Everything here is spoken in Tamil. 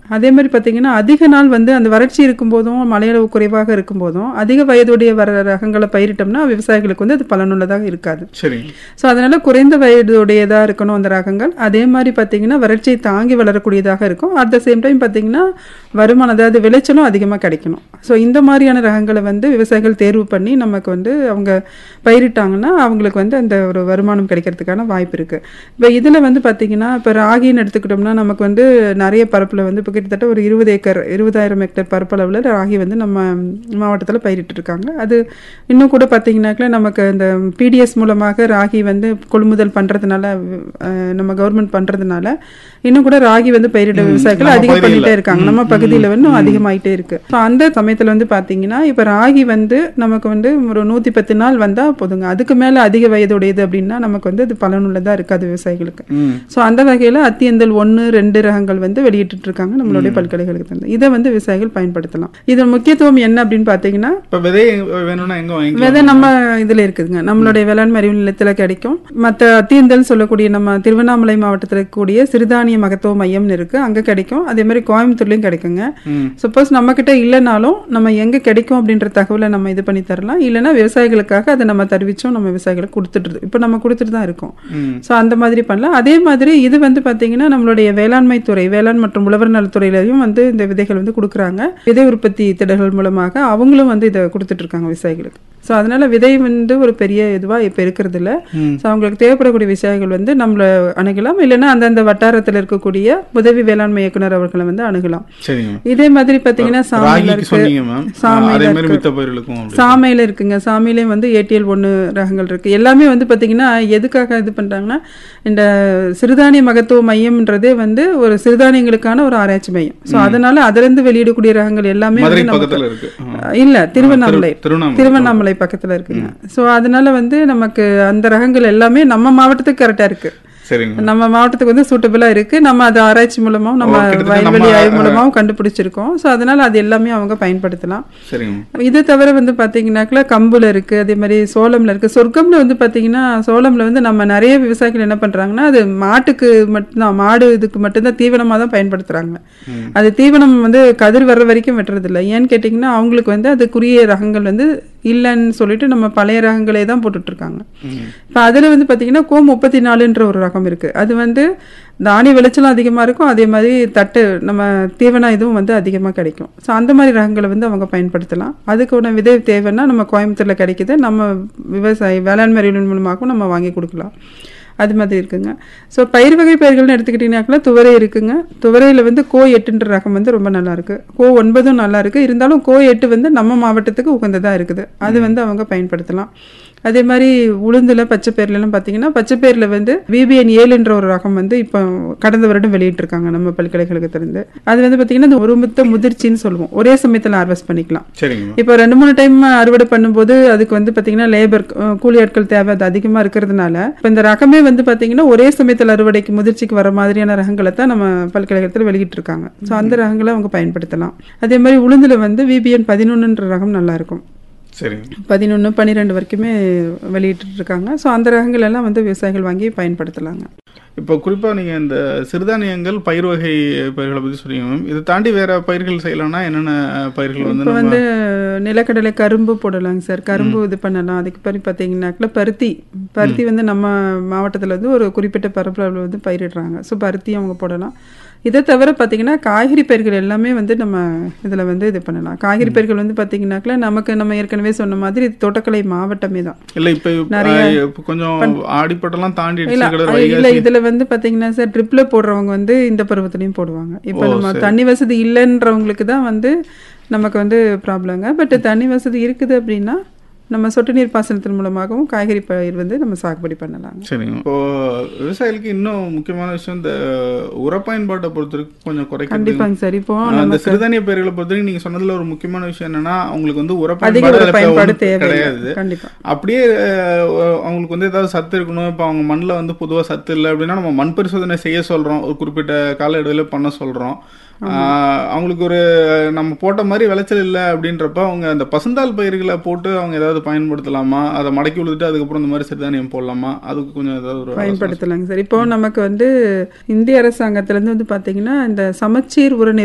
அதே மாதிரி பார்த்தீங்கன்னா அதிக நாள் வந்து அந்த வறட்சி இருக்கும்போதும் மழையளவு குறைவாக இருக்கும்போதும் அதிக வயதுடைய வர ரகங்களை பயிரிட்டோம்னா விவசாயிகளுக்கு வந்து அது பலனுள்ளதாக இருக்காது சரிங்க ஸோ அதனால குறைந்த வயதுடையதாக இருக்கணும் அந்த ரகங்கள் அதே மாதிரி பார்த்தீங்கன்னா வறட்சியை தாங்கி வளரக்கூடியதாக இருக்கும் அட் த சேம் டைம் பார்த்தீங்கன்னா வருமானம் அதாவது விளைச்சலும் அதிகமாக கிடைக்கணும் ஸோ இந்த மாதிரியான ரகங்களை வந்து விவசாயிகள் தேர்வு பண்ணி நமக்கு வந்து அவங்க பயிரிட்டாங்கன்னா அவங்களுக்கு வந்து அந்த ஒரு வருமானம் கிடைக்கிறதுக்கான வாய்ப்பு இருக்குது இப்போ இதில் வந்து பார்த்தீங்கன்னா இப்போ ராகின்னு எடுத்துக்கிட்டோம்னா நமக்கு வந்து நிறைய பரப்பில் வந்து இப்போ கிட்டத்தட்ட ஒரு இருபது ஏக்கர் இருபதாயிரம் ஹெக்டர் பரப்பளவில் ராகி வந்து நம்ம மாவட்டத்தில் பயிரிட்டு இருக்காங்க அது இன்னும் கூட பார்த்தீங்கன்னாக்கா நமக்கு இந்த பிடிஎஸ் மூலமாக ராகி வந்து கொள்முதல் பண்ணுறதுனால நம்ம கவர்மெண்ட் பண்ணுறதுனால இன்னும் கூட ராகி வந்து பயிரிட விவசாயிகள் நம்ம அதிகம் பண்ணிட்டே பகுதியில. இருக்காங்க நம்ம பகுதியில் வந்து இன்னும் அதிகமாயிட்டே இருக்கு ஸோ அந்த சமயத்தில் வந்து பார்த்தீங்கன்னா இப்போ ராகி வந்து நமக்கு வந்து ஒரு நூற்றி பத்து நாள் வந்தால் போதுங்க அதுக்கு மேலே அதிக வயதுடையது அப்படின்னா நமக்கு வந்து அது பலனுள்ளதாக இருக்காது விவசாயிகளுக்கு ம் ஸோ அந்த வகையில் அத்தியந்தல் ஒன்று ரெண்டு ரகங்கள் வந்து வெளியிட்டு இருக்காங்க நம்மளுடைய பல்கலைக்கழகத்துல இருந்து இதை வந்து விவசாயிகள் பயன்படுத்தலாம் இதன் முக்கியத்துவம் என்ன அப்படின்னு பார்த்தீங்கன்னா இப்போ விதை வேணும்னா எங்க வாங்கிக்கலாம் விதை நம்ம இதில் இருக்குதுங்க நம்மளுடைய வேளாண்மை அறிவு நிலையத்தில் கிடைக்கும் மற்ற அத்தியந்தல் சொல்லக்கூடிய நம்ம திருவண்ணாமலை மாவட்டத்தில் இருக்கக்கூடிய சிறுதானிய மகத்துவ மையம்னு இருக்கு அங்கே கிடைக்கும் அதே மாதிரி கோயம்புத்தூர்லையும் கிடைக்குங்க ம் சப்போஸ் நம்ம கிட்ட இல்லைனாலும் நம்ம எங்கே கிடைக்கும் அப்படின்ற தகவலை நம்ம இது பண்ணி தரலாம் இல்லைன்னா விவசாயிகளுக்காக அதை நம்ம தெரிவிச்சும் நம்ம விவசாயிகளுக்கு கொடுத்துட்டு இப்போ நம்ம கொடுத்துட்டு தான் இருக்கோம் ம் ஸோ அந்த மாதிரி பண்ணலாம் அதே மாதிரி இது வந்து பார்த்தீங்கன்னா நம்மளுடைய வேளாண்மை துறை வேளாண் மற்றும் உழவர் நலத்துறையிலையும் வந்து இந்த விதைகள் வந்து கொடுக்குறாங்க விதை உற்பத்தி திடல்கள் மூலமாக அவங்களும் வந்து இதை கொடுத்துட்டு இருக்காங்க விவசாயிகளுக்கு ஸோ அதனால விதை வந்து ஒரு பெரிய இதுவாக இப்போ இருக்கிறது இல்ல ம். ஸோ அவங்களுக்கு தேவைப்படக்கூடிய விவசாயிகள் வந்து நம்மளை அணுகலாம் இல்லைன்னா அந்தந்த வட்டாரத்தில் இருக்கக்கூடிய உதவி வேளாண்மை இயக்குனர் அவர்களை வந்து அணுகலாம் சரிங்க இதே மாதிரி பார்த்தீங்கன்னா சாமையில் ராகிக்கு இருக்கு சொன்னீங்க மேம் சாமையில அதே மாதிரி இருக்கு. மித்த பயிர்களுக்கும் அப்படி சாமையில் இருக்குங்க சாமையிலையும் வந்து ஏடிஎல் ஒன்று ரகங்கள் இருக்கு எல்லாமே வந்து பார்த்தீங்கன்னா எதுக்காக இது பண்ணுறாங்கன்னா இந்த சிறுதானிய மகத்துவ மையம்ன்றதே வந்து ஒரு சிறுதானியங்களுக்கான ஒரு ஆராய்ச்சி மையம் ஸோ அதனால அதிலிருந்து வெளியிடக்கூடிய ரகங்கள் எல்லாமே மதுரை வந்து நமக்கு பக்கத்துல இருக்கு ஆ. இல்ல திருவண்ணாமலை திரு- திருவண்ணாமலை திருவண்ணாமலை பக்கத்துல இருக்குங்க ஸோ அதனால வந்து நமக்கு அந்த ரகங்கள் எல்லாமே நம்ம மாவட்டத்துக்கு கரெக்டா இருக்கு சரிங்க நம்ம மாவட்டத்துக்கு வந்து சூட்டபிளா இருக்கு நம்ம அது ஆராய்ச்சி மூலமாவும் நம்ம ஓ, கிட்டத்தட்ட வயல்வெளி நம்ம, ஆய்வு மூலமாவும் கண்டுபிடிச்சிருக்கோம் ஸோ அதனால அது எல்லாமே அவங்க பயன்படுத்தலாம் சரிங்க இது தவிர வந்து பாத்தீங்கன்னாக்கா கம்புல இருக்கு அதே மாதிரி சோளம்ல இருக்கு சொர்க்கம்ல வந்து பாத்தீங்கன்னா சோளம்ல வந்து நம்ம நிறைய விவசாயிகள் என்ன பண்றாங்கன்னா அது மாட்டுக்கு மட்டும்தான் மாடு இதுக்கு மட்டும்தான் தீவனமா தான் பயன்படுத்துறாங்க ம். அது தீவனம் வந்து கதிர் வர்ற வரைக்கும் வெட்டுறது இல்லை ஏன்னு கேட்டிங்கன்னா அவங்களுக்கு வந்து அதுக்குரிய ரகங்கள் வந்து இல்லைன்னு சொல்லிட்டு நம்ம பழைய ரகங்களே தான் போட்டுட்டு இருக்காங்க ம். இப்போ அதில் வந்து பார்த்தீங்கன்னா கோ முப்பத்தி நாலுன்ற ஒரு ரகம் இருக்குது அது வந்து தானிய விளைச்சலும் அதிகமாக இருக்கும் அதே மாதிரி தட்டு நம்ம தீவன இதுவும் வந்து அதிகமாக கிடைக்கும் ஸோ அந்த மாதிரி ரகங்களை வந்து அவங்க பயன்படுத்தலாம் அதுக்கான விதை தேவைன்னா நம்ம கோயம்புத்தூரில் கிடைக்குது நம்ம விவசாயி வேளாண்மை அறிவியல் மூலமாகவும் நம்ம வாங்கி கொடுக்கலாம் அது மாதிரி இருக்குங்க ஸோ பயிர் வகை பயிர்கள்னு எடுத்துக்கிட்டிங்கனாக்கா துவரை இருக்குங்க துவரையில் வந்து கோ எட்டுன்ற ரகம் வந்து ரொம்ப நல்லா இருக்கு கோ ஒன்பதும் நல்லா இருக்கு இருந்தாலும் கோ எட்டு வந்து நம்ம மாவட்டத்துக்கு உகந்ததாக இருக்குது அது வந்து அவங்க பயன்படுத்தலாம் அதே மாதிரி உளுந்துல பச்சை பயிர்லாம் பார்த்தீங்கன்னா பச்சை பயிரில் வந்து விபிஎன் ஏழுன்ற ஒரு ரகம் வந்து இப்போ கடந்த வருடம் வெளியிட்டிருக்காங்க நம்ம பல்கலைக்கழகத்திலிருந்து அது வந்து பார்த்தீங்கன்னா இந்த ஒரு முத்த முதிர்ச்சின்னு சொல்லுவோம் ஒரே சமயத்தில் ஹார்வெஸ்ட் பண்ணிக்கலாம் சரிங்க மேம் இப்போ ரெண்டு மூணு டைம் அறுவடை பண்ணும்போது அதுக்கு வந்து பார்த்தீங்கன்னா லேபர் கூலி ஆட்கள் தேவை அது அதிகமாக இருக்கிறதுனால இப்போ இந்த ரகமே வந்து பார்த்தீங்கன்னா ஒரே சமயத்தில் அறுவடைக்கு முதிர்ச்சிக்கு வர மாதிரியான ரகங்களை தான் நம்ம பல்கலைக்கழகத்தில் வெளியிட்டு இருக்காங்க ஸோ அந்த ரகங்களை அவங்க பயன்படுத்தலாம் அதே மாதிரி உளுந்துல வந்து விபிஎன் பதினொன்றுன்ற ரகம் நல்லா இருக்கும் சரிங்க பதினொன்று பன்னிரெண்டு வரைக்குமே வெளியிட்டு இருக்காங்க ஸோ அந்த ரகங்கள் எல்லாம் வந்து விவசாயிகள் வாங்கி பயன்படுத்தலாங்க இப்போ குறிப்பா நீங்க இந்த சிறுதானியங்கள் பயிர் வகை பயிர்களை பத்தி சொன்னீங்க மேம் இதை தாண்டி வேற பயிர்கள் செய்யலாம்னா என்னென்ன பயிர்கள் வந்து இப்போ நம்ம வந்து நிலக்கடலை கரும்பு போடலாங்க சார் கரும்பு இது பண்ணலாம் அதுக்கு பிறகு பார்த்தீங்கன்னாக்கில் பருத்தி பருத்தி வந்து நம்ம மாவட்டத்தில் வந்து ஒரு குறிப்பிட்ட பரப்பளவில் வந்து பயிரிடுறாங்க ஸோ பருத்தி அவங்க போடலாம் இதை தவிர பார்த்தீங்கன்னா காய்கறி பயிர்கள் எல்லாமே வந்து நம்ம இதில் வந்து இது பண்ணலாம் காய்கறி பயிர்கள் வந்து பார்த்தீங்கன்னாக்கில் நமக்கு நம்ம ஏற்கனவே சொன்ன மாதிரி இது தோட்டக்கலை மாவட்டமே தான் இல்ல இப்ப நிறைய- அஹ், இப்ப கொஞ்சம் ஆடிப்பட்டெல்லாம் தாண்டி இல்ல அடிச்சு அ- இல்ல இதுல வந்து பாத்தீங்கன்னா சார் ட்ரிப்ல போடுறவங்க வந்து இந்த பருவத்திலையும் போடுவாங்க இப்போ ஓ, நம்ம சரி. தண்ணி வசதி இல்லைன்றவங்களுக்கு தான் வந்து நமக்கு வந்து ப்ராப்ளங்க பட் தண்ணி வசதி இருக்குது அப்படின்னா நம்ம சொட்டு நீர் பாசனத்தின் மூலமாகவும் காய்கறி பயிர் வந்து நம்ம சாகுபடி பண்ணலாங்க சரிங்க இப்போ விவசாயிகளுக்கு இன்னும் முக்கியமான விஷயம் இந்த உர பயன்பாட்டை பொறுத்தவரைக்கும் கொஞ்சம் குறைக்கிறது கண்டிப்பாங்க சார் இப்போ அந்த நமக்கு சிறுதானிய பயிர்களை பொறுத்தவரைக்கும் நீங்க சொன்னதுல ஒரு முக்கியமான விஷயம் என்னன்னா அவங்களுக்கு வந்து உர அதிக பயன்பாடு ஒரு அதுல பயன்பாடு ஒண்ணும் தேவை கிடையாது கண்டிப்பா அப்படியே அஹ், அவங்களுக்கு வந்து ஏதாவது சத்து இருக்கணும் இப்போ அவங்க மண்ணில் வந்து பொதுவாக சத்து இல்லை அப்படின்னா நம்ம மண் பரிசோதனை செய்ய சொல்கிறோம் ஒரு குறிப்பிட்ட கால இடைவெளியில பண்ண சொல்கிறோம் அவங்களுக்கு ஒரு நம்ம போட்ட மாதிரி விளைச்சல் இல்லை அப்படின்றப்ப அவங்க அந்த பசுந்தாள் பயிர்களை போட்டு அவங்க ஏதாவது பயன்படுத்தலாமா அதை மடக்கி விழுந்துட்டு அதுக்கப்புறம் இந்த மாதிரி சிறுதானியம் போடலாமா அதுக்கு கொஞ்சம் ஏதாவது ஒரு ஆலோசனை பயன்படுத்தலாங்க சார் இப்போ நமக்கு வந்து இந்திய அரசாங்கத்திலேருந்து வந்து பார்த்தீங்கன்னா இந்த சமச்சீர் உர